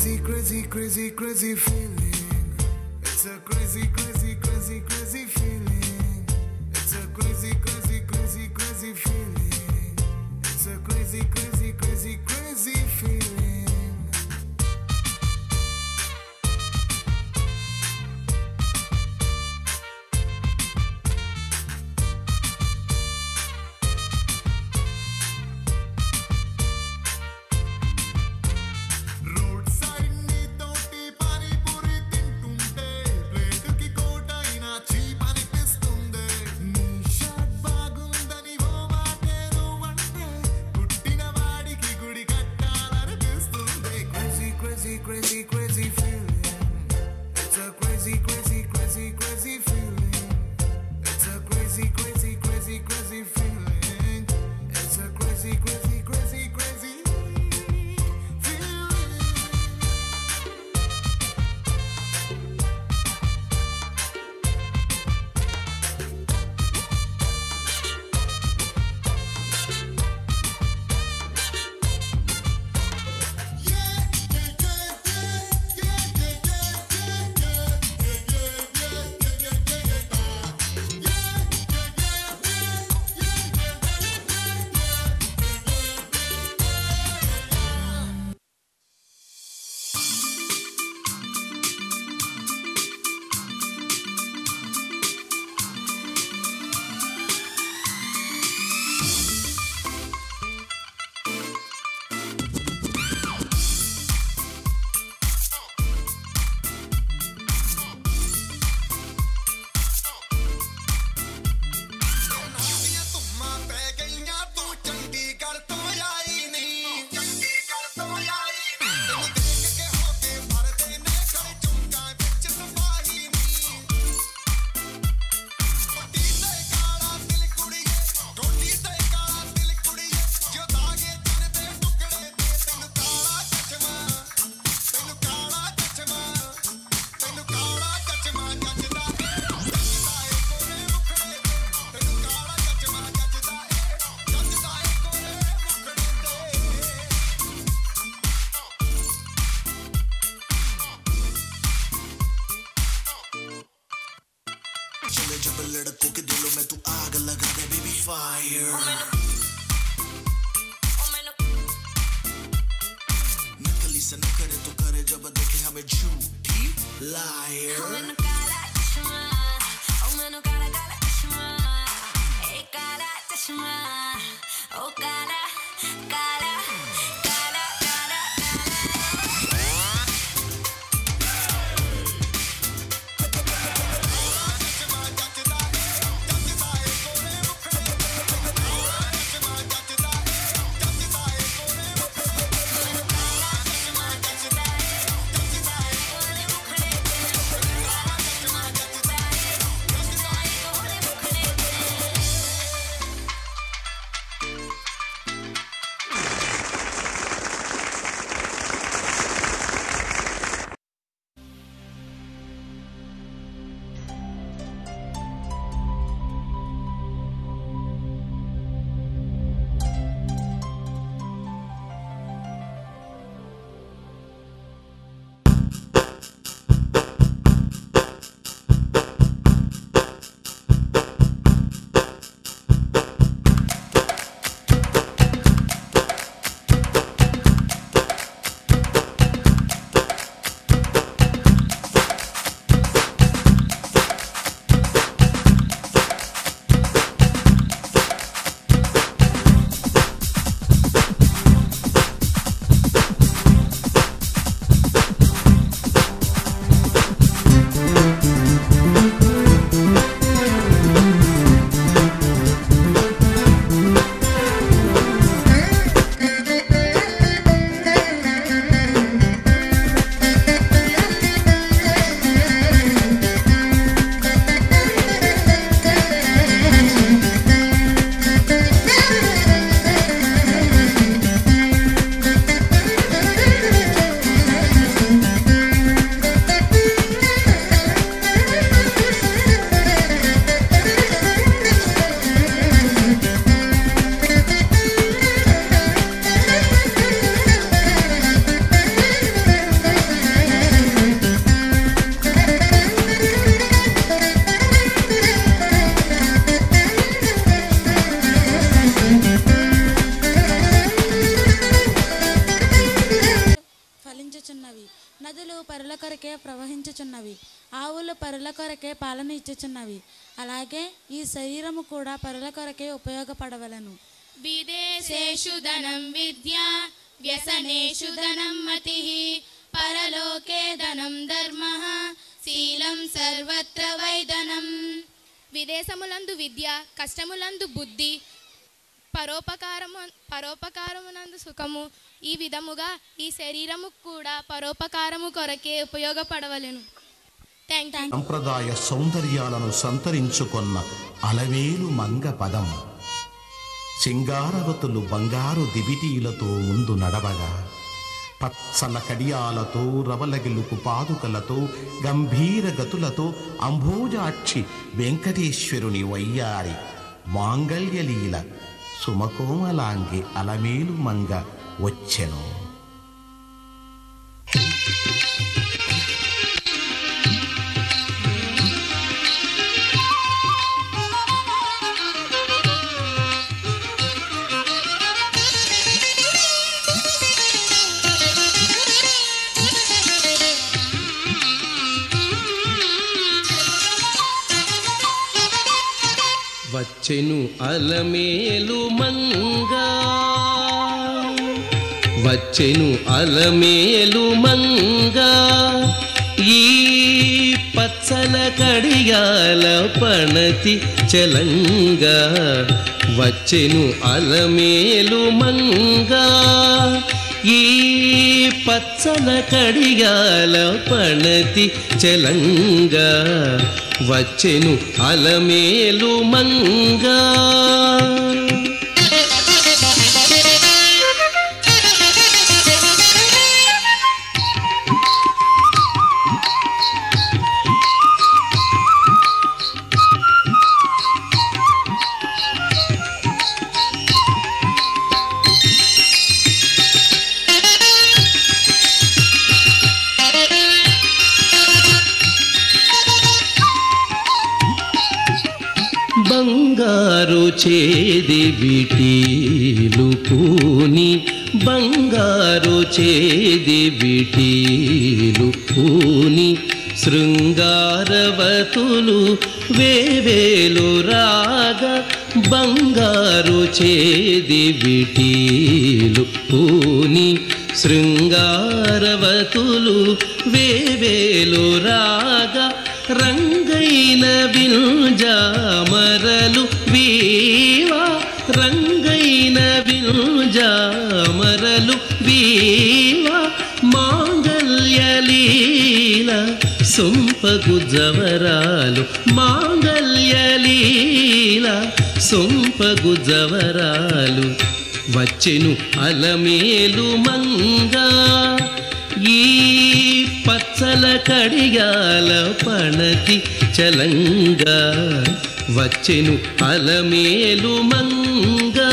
crazy, crazy, crazy, crazy feeling. It's a crazy, crazy, crazy, crazy feeling. It's a crazy, crazy, crazy, crazy feeling. It's a crazy, crazy, crazy, crazy feeling. Road side నీ తోటి పానీపూరి తింటుంటే ప్లేటుకి కోటైనా cheap అనిపిస్తుంది నీ shirt బాగుందని ఓ మాటే నువ్వంటే పుట్టిన వాడికి గుడి కట్టాలనిపిస్తుంది crazy crazy crazy crazy feeling it's a crazy crazy crazy crazy feeling it's a crazy crazy crazy crazy feeling it's a crazy crazy crazy crazy feeling ਤੁਮਾਂ ਪੈ ਗਈਆਂ ਤੂੰ ਚੰਡੀਗੜ੍ਹ ਤੋਂ ਆਈ ਨੀ ਚੰਡੀਗੜ੍ਹ ਤੋਂ ਆਈ ਨੀ ਤੈਨੂੰ ਦੇਖ ਕੇ ਹੋ ਕੇ ਮਰਦੇ ਨੇ ਖੜੇ ਚੁੰਕਾਂ ਵਿੱਚ ਸਫਾਈ ਨੀ ਕੋਟੀ ਤੇ ਕਾਲਾ ਦਿਲ ਕੁੜੀਏ ਕੋਟੀ ਤੇ ਕਾਲਾ ਦਿਲ ਕੁੜੀਏ ਜੋ ਦਾਗੇ ਤਨ ਦੇ ਟੁਕੜੇ ਤੇ ਤੈਨੂੰ ਕਾਲਾ ਚਸ਼ਮਾ ਤੈਨੂੰ ਕਾਲਾ ਚਸ਼ਮਾ ਤੈਨੂੰ ਕਾਲਾ ਚਸ਼ਮਾ ਜੱਜਦਾ ਏ ਜੱਜਦਾ ਏ ਕੋਰੇ ਮੁਖੜੇ ਤੇ ਤੈਨੂੰ ਕਾਲਾ ਚਸ਼ਮਾ ਜੱਜਦਾ ਏ ਜੱਜਦਾ ਏ ਕੋਰੇ ਮੁਖੜੇ ਤੇ चले जब लड़कों के दिलों में तू आग लगा दे बेबी फायर नकली से न करे तो करे जब देखे हमें झूठी liar Oh, cara, cara, cara, cara, Crazy, కొరకే ప్రవహించుచున్నవి ఆవులు పరుల కొరకే పాలన ఇచ్చుచున్నవి అలాగే ఈ శరీరము కూడా పరుల కొరకే ఉపయోగపడవలను విదేశేషు ధనం విద్యా వ్యసనేషు ధనం మతి పరలోకే ధనం ధర్మ శీలం సర్వత్ర వైదనం విదేశములందు విద్య కష్టములందు బుద్ధి పరోపకారము పరోపకారమునందు సుఖము ఈ విధముగా ఈ శరీరము కూడా పరోపకారము కొరకే ఉపయోగపడవలెను థ్యాంక్ యూ సంప్రదాయ సౌందర్యాలను సంతరించుకొన్న అలవేలు మంగ పదం సింగారవతులు బంగారు దివిటీలతో ముందు నడవగా పచ్చల కడియాలతో రవలగిలుకు పాదుకలతో గంభీర గతులతో అంభోజాక్షి వెంకటేశ్వరుని వయ్యారి మాంగళ్యలీల సుమకోమలాంగి అలమేలు మంగ వచ్చెను వచ్చెను అలమేలు మంగా వచ్చెను అలమేలు మంగా ఈ పచ్చల కడియాల పణతి చలంగా వచ్చెను అలమేలు మంగా ఈ పచ్చల కడియాల పణతి చలంగా వచ్చెను అలమేలు మంగా బంగారు చేది విటీలు పూని బంగారు చేది విటీలు పూని శృంగారవతులు వేవేలు రాగా బంగారు చేది విటీలు పూని శృంగారవతులు వేవేలు రాగా రంగైన విల్జామరలు వీవా రంగైన విల్జామరలు వీవా మాంగల్యలీల సొంపగు జవరాలు మాంగల్యలీల సొంపగు జవరాలు వచ్చెను అలమేలు మంగా ఈ పచ్చల కడియాల పణతి చలంగా వచ్చెను అలమేలు మంగా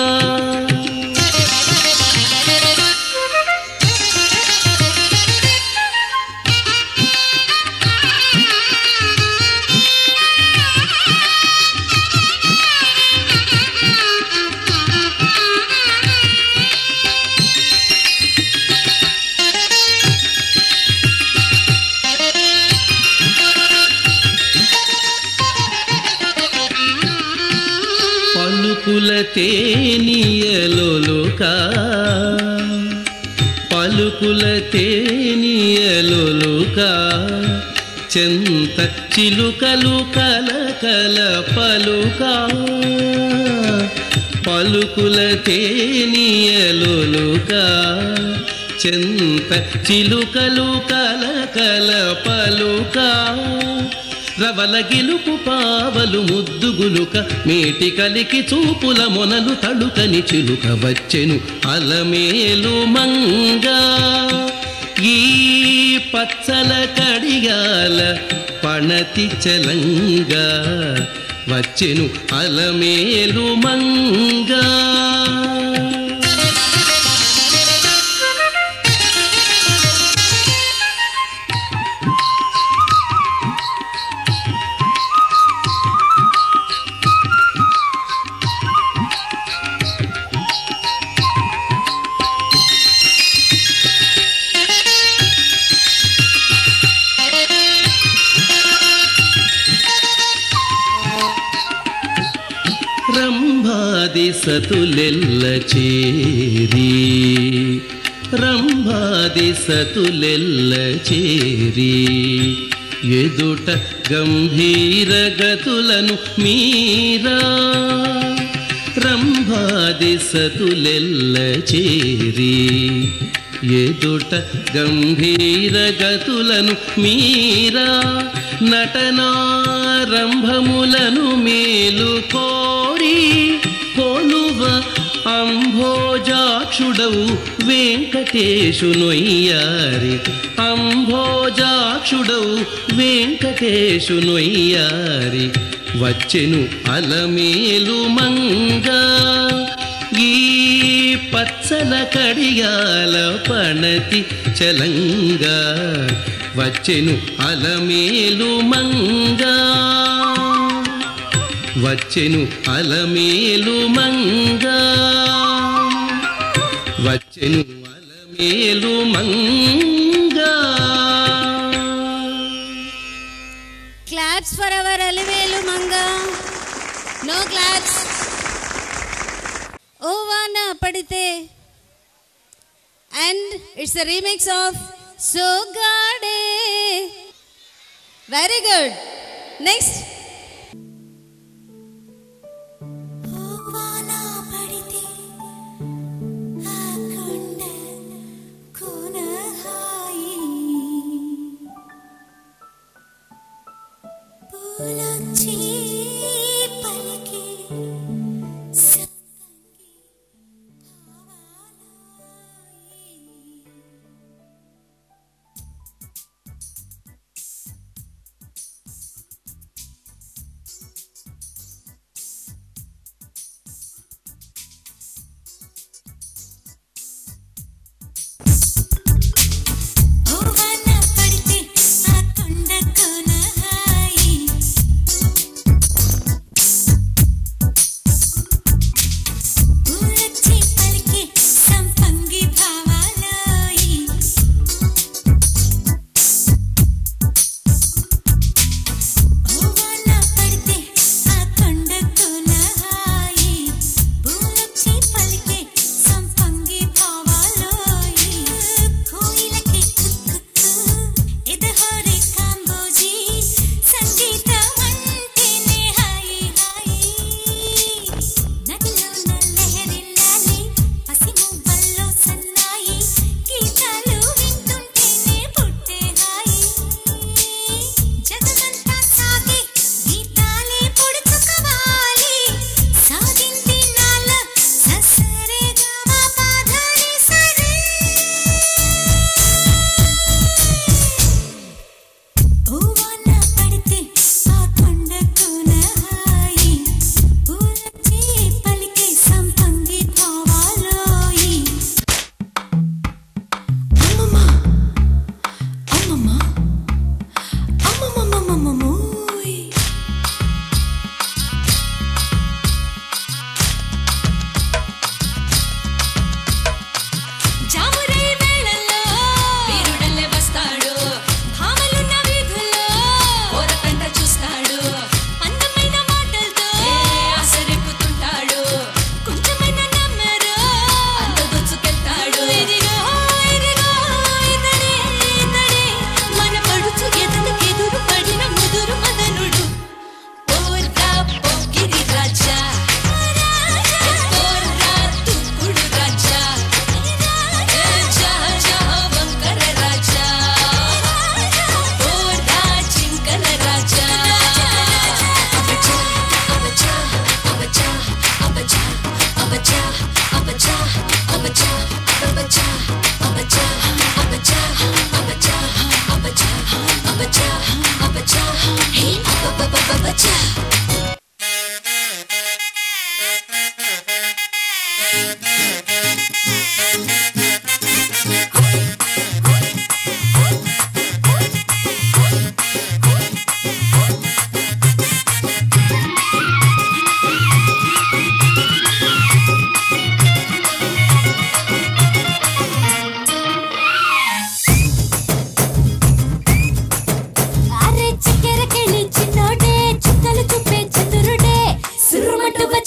పలుకుల తేనియలొలుక పలుకుల తేనియలొలుక చెంత చిలుకలు కల కల పలుక పలుకుల తేనియలొలుక చెంత చిలుకలు కల కల పలుక రవల గిలుపు పావలు ముద్దుగులుక మేటి కలికి చూపుల మొనలు తడుకని చిలుక వచ్చెను అలమేలు మంగా ఈ పచ్చల కడియాల పణతి చలంగా వచ్చెను అలమేలు మంగా రంభాది సతులెల్ల చేరి రంభాది సతులెల్ల చేరి ఎదుట గంభీర గతులను మీరా రంభాది సతులెల్ల చేరి ఎదుట గంభీర గతులను మీరా నటనారంభములను మేలు కోరి కొలువ అంభోజాక్షుడవు వెంకటేశునొయ్యారి అంభోజాక్షుడవు వెంకటేశునొయ్యారి వచ్చెను అలమేలు మంగా ఈ పచ్చల కడియాల పణతి చలంగా వచ్చెను అలమేలు మంగా వచ్చెను అలమేలు మంగా వచ్చెను Alamelu Manga claps for our Alivelu Manga no claps ఓ వాన పడితే and it's a remix of Sogade very good next వాన పడితే ఆ కొండ కోన హాయి పూలొచ్చి పలికి సంతంగి భావాలాయి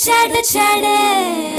చెడ చెడే